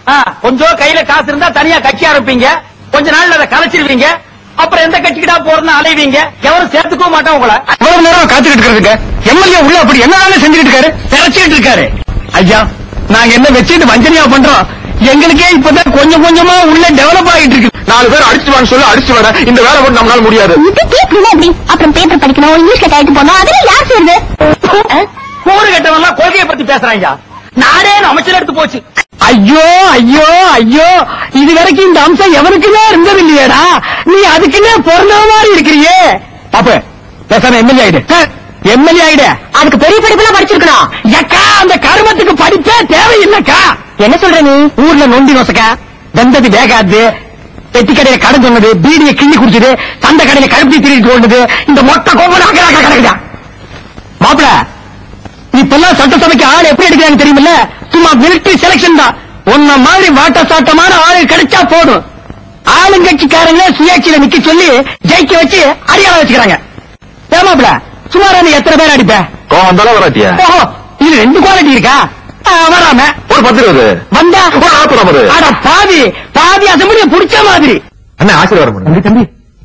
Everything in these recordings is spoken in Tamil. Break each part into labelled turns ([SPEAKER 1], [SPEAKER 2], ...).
[SPEAKER 1] ஆ, கொஞ்சம் கையில காசு இருந்தா தனியா கட்சி ஆரம்பிப்பீங்க கொஞ்ச நாள்ல அதை கலைச்சிருவீங்க அப்புறம் எந்த கட்சிக்கிட்டா போறதுன்னு அலைவீங்க எவரும் சேர்த்துக்கவும் மாட்டோம் உங்களை
[SPEAKER 2] அவ்வளவு நேரம் காத்துக்கிட்டு இருக்கிறதுக்கு எம்எல்ஏ உள்ள அப்படி என்ன வேலை செஞ்சுக்கிட்டு இருக்காரு திரைச்சிட்டு இருக்காரு ஐயா நாங்க என்ன வச்சுட்டு வஞ்சனையா பண்றோம் எங்களுக்கே இப்பதான் கொஞ்சம் கொஞ்சமா உள்ள டெவலப் ஆகிட்டு இருக்கு நாலு பேர் அடிச்சு வாங்க சொல்லி அடிச்சு வர இந்த வேலை மட்டும் நம்மளால முடியாது
[SPEAKER 3] இது கேட்கணும் அப்படி அப்புறம் பேப்பர் படிக்கணும் இங்கிலீஷ்ல கைட்டு போகணும் அதெல்லாம் யார் செய்யுது
[SPEAKER 1] கூறு கட்டவெல்லாம் கொள்கையை பத்தி பேசுறாங்க நாடே அமைச்சர் எடுத்து போச்சு
[SPEAKER 2] ஐயோ ஐயோ ஐயோ இது வரைக்கும் இந்த அம்சம் எவனுக்குமே இருந்தது இல்லையேடா நீ அதுக்குன்னே பிறந்த மாதிரி இருக்கிறியே பாப்பு பேசாம எம்எல்ஏ ஆயிடு எம்எல்ஏ ஆயிடு அதுக்கு பெரிய படிப்புலாம் படிச்சிருக்கணும் ஏக்கா அந்த கருமத்துக்கு படிப்பே தேவையில்லைக்கா என்ன சொல்ற நீ ஊர்ல நொண்டி நோசக்கா வெந்தது வேகாது பெட்டி கடையில கடன் சொன்னது பீடியை கிள்ளி குடிச்சது சந்த கடையில கருப்பி திருடிட்டு ஓடுது இந்த மொத்த கோபம் கிடக்குதா மாப்பிள இப்பெல்லாம் சட்டசபைக்கு ஆள் எப்படி எடுக்கிறாங்க தெரியுமில்ல சும்மா மிலிட்டரி செலக்ஷன் தான் உன்ன மாதிரி வாட்ட சாட்டமான ஆளு கிடைச்சா போதும் ஆளுங்கட்சிக்காரங்க சுயாட்சியில நிக்க சொல்லி ஜெயிக்க வச்சு அடியாள வச்சுக்கிறாங்க ஏமாப்ல சுமாரா நீ எத்தனை பேர் அடிப்ப
[SPEAKER 4] கோவம் தானே வராட்டியா
[SPEAKER 2] ஓஹோ இது ரெண்டு குவாலிட்டி இருக்கா ஆ, வராம
[SPEAKER 4] ஒரு பத்து இருபது
[SPEAKER 2] வந்தா
[SPEAKER 4] ஒரு நாற்பது ஐம்பது.
[SPEAKER 2] அட பாதி பாதி அசம்பிளிய புடிச்ச மாதிரி
[SPEAKER 4] அண்ணா ஆசீர்வாதம் பண்ணுங்க தம்பி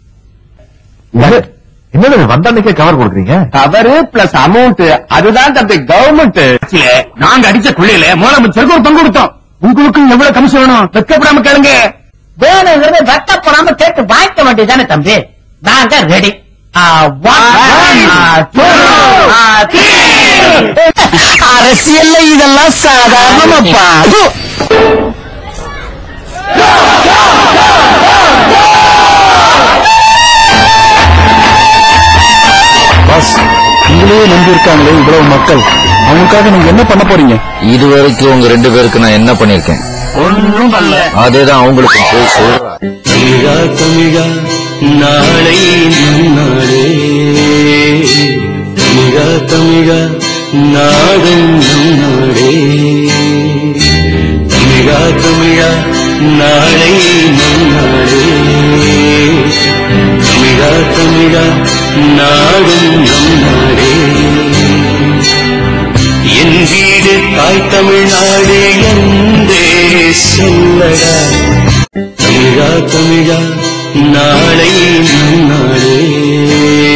[SPEAKER 4] என்னது வந்தாண்டைக்கே கவர் கொடுக்குறீங்க
[SPEAKER 2] கவரு பிளஸ் அமௌண்ட் அதுதான் தம்பி கவர்மெண்ட் நாங்க அடிச்ச குள்ளையில முதலமைச்சருக்கு ஒரு பங்கு கொடுத்தோம் உங்களுக்கு எவ்வளவு கமிஷன் வேணும் வெக்கப்படாம கேளுங்க
[SPEAKER 1] வேணுங்கிறது வெட்டப்படாம கேட்டு வாங்கிக்க வேண்டியதானே தம்பி நாங்க ரெடி
[SPEAKER 2] அரசியல்ல இதெல்லாம் சாதாரணமாப்பா
[SPEAKER 5] பாஸ் உங்களையே நம்பி இருக்காங்களே இவ்வளவு மக்கள் அவங்களுக்காக நீங்க என்ன பண்ண போறீங்க
[SPEAKER 6] இது வரைக்கும் உங்க ரெண்டு பேருக்கு நான் என்ன பண்ணிருக்கேன்
[SPEAKER 1] ஒன்னும் பண்ணல
[SPEAKER 6] அதேதான் அவங்களுக்கு போய் சொல்றேன்
[SPEAKER 5] தமிழா தமிழா நாளை நன்னாடே தமிழா தமிழா நாடும் நன்னாடே தமிழா தமிழா நாளை நன்னாடே தமிழா தமிழா நாடும் நன்னாடே என் வீடு தாய் தமிழ்நாடு என்றே சொல்லடா தமிழா தமிழா நாளை நன்னாளே